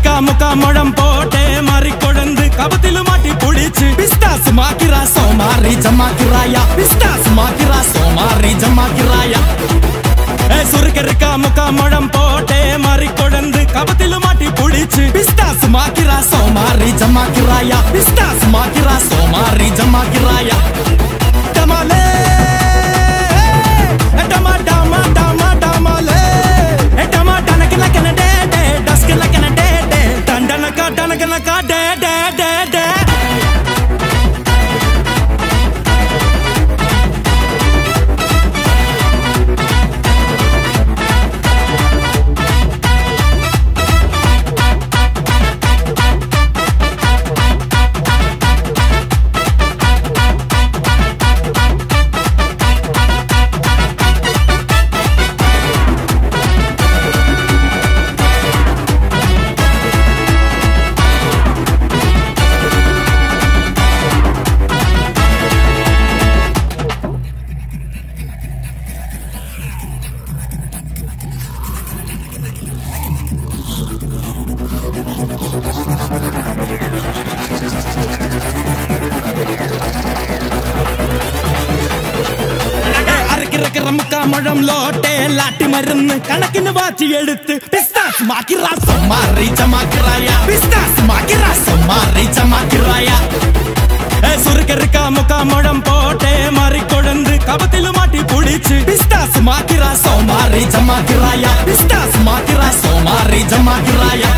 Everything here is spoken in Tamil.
சுருக்கரிக்கா முக்கா முழம் போட்டே மாறி கொழுந்து கபத்திலு மாட்டி புடிச்சு பிஸ்தாஸ் மாக்கிரா சோமாரி ஜமாக்கிராயா பிஸ்தாஸ் மாக்கிரா சோமாரி ஜமாக்கிராயா ஏ சுருக்கரிக்கா முக்கா முழம் போட்டே மாறி கொழுந்து கபத்திலு மாட்டி புடிச்சு பிஸ்தாஸ் மாக்கிரா சோமாரி ஜமாக்கிராயா பிஸ்தாஸ் மாக்கிரா சோமாரி ஜமாக்கிராயா டமாலே டமா டமா டமா டமாலே டமா டனக்கு லக்கன டே டே டஸ்க்கு லக்கன டே டே டண்டனக்கா டனக்கனக்கா டே டே டே டே அரைக்கிறக்கிற முக்கா முழம் லோட்டே லாட்டி மருந்து கணக்குன்னு வாச்சி எடுத்து பிஸ்தாஸ் மாக்கிரா சம்மாரி சமாக்கிராயா பிஸ்தாஸ் மாக்கிரா சம்மாரி சமாக்கிராயா ஏ சுருக்கரிக்கா முக்கா முழம் போட்டே மாறி கொழுந்து கபத்திலு மாட்டி புடிச்சு பிஸ்தாஸ் மாக்கிரா சோமாரி ஜமாக்கிராயா பிஸ்தாஸ் மாக்கிரா சோமாரி ஜமாக்கிராயா